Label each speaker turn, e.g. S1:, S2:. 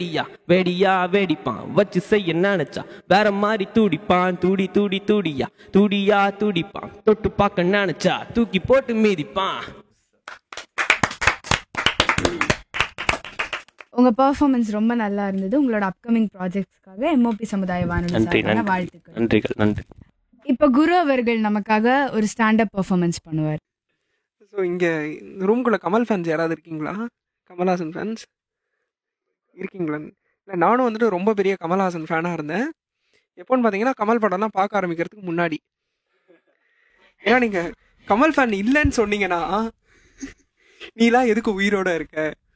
S1: வெடியா வெடியா வெடிப்பான் வச்சு செய்ய நினைச்சா வேற மாதிரி துடிப்பான் துடி துடி துடியா துடியா துடிப்பான் தொட்டு பார்க்க நினைச்சா தூக்கி போட்டு மீதிப்பான்
S2: உங்க பெர்ஃபார்மன்ஸ் ரொம்ப நல்லா இருந்தது உங்களோட அப்கமிங் ப்ராஜெக்ட்ஸ்க்காக எம்ஓபி சமுதாய வானொலி
S1: நன்றி
S2: சார்பான
S1: நன்றி
S2: வாழ்த்துக்கள்
S1: நன்றிகள் நன்றி
S2: இப்ப குரு அவர்கள் நமக்காக ஒரு ஸ்டாண்டப் பெர்ஃபார்மன்ஸ் பண்ணுவார்
S3: ஸோ இங்கே ரூம்குள்ளே கமல் ஃபேன்ஸ் யாராவது இருக்கீங்களா கமல்ஹாசன் ஃபேன்ஸ் இருக்கீங்களா இல்லை நானும் வந்துட்டு ரொம்ப பெரிய கமல்ஹாசன் ஃபேனாக இருந்தேன் எப்போன்னு பார்த்தீங்கன்னா கமல் படம்லாம் பார்க்க ஆரம்பிக்கிறதுக்கு முன்னாடி ஏன்னா நீங்கள் கமல் ஃபேன் இல்லைன்னு சொன்னீங்கன்னா நீலாம் எதுக்கு உயிரோட இருக்க